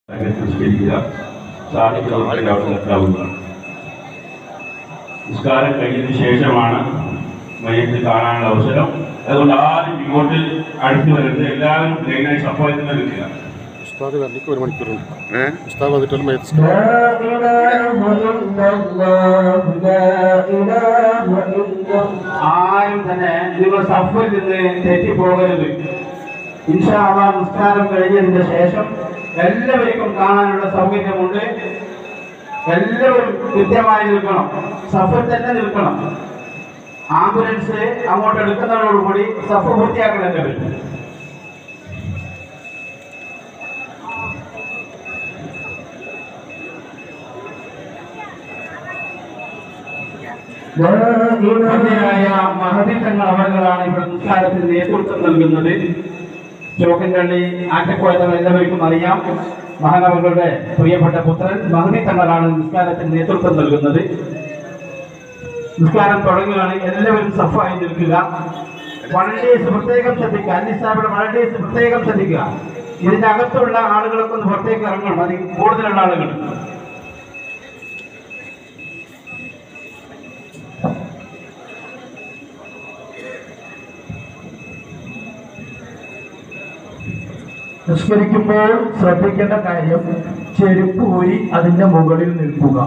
നിസ്കരിക്കുക സാധിക്കുന്നവർക്ക് അവിടെ നിൽക്കാവുന്നതാണ് നിസ്കാരം കഴിഞ്ഞതിന് ശേഷമാണ് മയ്യത്ത് കാണാനുള്ള അവസരം അതുകൊണ്ട് ആരും ഇങ്ങോട്ട് അടുത്ത് വരരുത് എല്ലാവരും ലൈനായി സഫായത്തിൽ നിൽക്കുക ഉസ്താദ് വരണിക്ക് ഒരു മണിക്കൂറുണ്ട് ഏഹ് ഉസ്താദ് വന്നിട്ട് മയത്ത് ആരും തന്നെ നിങ്ങൾ സഫിൽ നിന്ന് തെറ്റിപ്പോകരുത് ഇൻഷാള്ള നിസ്കാരം കഴിഞ്ഞതിന് ശേഷം എല്ലാവർക്കും കാണാനുള്ള സൗകര്യമുണ്ട് എല്ലാവരും കൃത്യമായി നിൽക്കണം സഫിൽ തന്നെ നിൽക്കണം ആംബുലൻസ് അങ്ങോട്ട് എടുക്കുന്നതോടുകൂടി സഫ് പൂർത്തിയാക്കണം എല്ലാവരും ധന്യരായ മഹതി തങ്ങൾ അവർകളാണ് ഇവിടെ നിസ്കാരത്തിന് നേതൃത്വം നൽകുന്നത് ചോക്കൻകള്ളി ആറ്റക്കോയ തങ്ങൾ എല്ലാവർക്കും അറിയാം മഹാനവകളുടെ പ്രിയപ്പെട്ട പുത്രൻ മഹതി തങ്ങളാണ് നിസ്കാരത്തിന് നേതൃത്വം നൽകുന്നത് നിസ്കാരം തുടങ്ങുകയാണ് എല്ലാവരും സഫായി നിൽക്കുക വളണ്ടേഴ്സ് പ്രത്യേകം ശ്രദ്ധിക്കുക അന്യസ്ഥാപന വളണ്ടേഴ്സ് പ്രത്യേകം ശ്രദ്ധിക്കുക ഇതിന്റെ അകത്തുള്ള ആളുകളൊക്കെ ഒന്ന് പുറത്തേക്ക് ഇറങ്ങണം അതിൽ കൂടുതലുള്ള ആളുകൾ നിസ്കരിക്കുമ്പോൾ ശ്രദ്ധിക്കേണ്ട കാര്യം ചെരുപ്പ് ഊരി അതിന്റെ മുകളിൽ നിൽക്കുക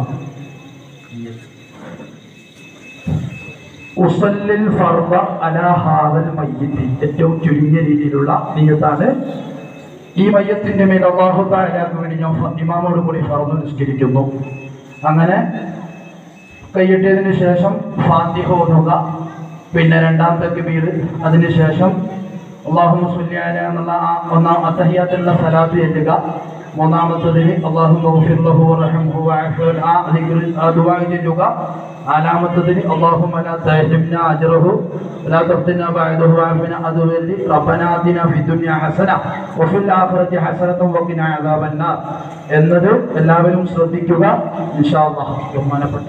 ഉസല്ലിൽ ഫർദ അലാ ഹാദൽ മയ്യത്തി ഏറ്റവും ചുരുങ്ങിയ രീതിയിലുള്ള നിയത്താണ് ഈ മയ്യത്തിന്റെ മേൽ അള്ളാഹു താലാക്ക് വേണ്ടി ഞാൻ ഫ- ഇമാമോട് കൂടി ഫർദ് നിസ്കരിക്കുന്നു അങ്ങനെ കൈയിട്ടതിന് ശേഷം ഫാത്തിഹ ഓതുക പിന്നെ രണ്ടാമത്തെ കബീർ അതിനുശേഷം അള്ളാഹു സുല്യാന എന്നുള്ള ആ ഒന്നാം അത്തഹിയാത്തുള്ള സലാത്ത് ചെല്ലുക മൂന്നാമത്തതിന് അള്ളാഹു ഗൗഫിർലഹു റഹംഹു വഅഫ്വൻ ആ ദിക്ർ ആ ദുആ ചെല്ലുക നാലാമത്തതിന് അള്ളാഹു മലാ തഹ്രിംന അജ്റഹു لا تفتنا بعده وعافنا أدويل ربنا آتنا في الدنيا حسنة وفي الآخرة حسنة وقنا عذاب النار എന്നത് എല്ലാവരും ശ്രദ്ധിക്കുക ഇൻഷാ അല്ലാഹ് ബഹുമാനപ്പെട്ട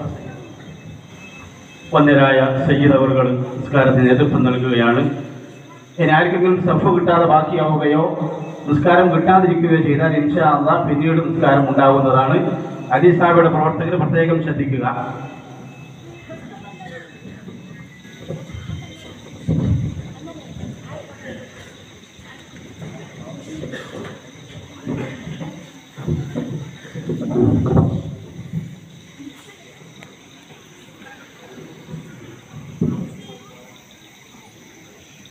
വന്യരായ സയ്യിദ് അവർ നിസ്കാരത്തിന് നേതൃത്വം നൽകുകയാണ് ഇനി ആർക്കെങ്കിലും സഫ് കിട്ടാതെ ബാക്കിയാവുകയോ നിസ്കാരം കിട്ടാതിരിക്കുകയോ ചെയ്താൽ ഇൻഷാ അള്ളാ പിന്നീട് നിസ്കാരം ഉണ്ടാവുന്നതാണ് അലിസാബിയുടെ പ്രവർത്തകർ പ്രത്യേകം ശ്രദ്ധിക്കുക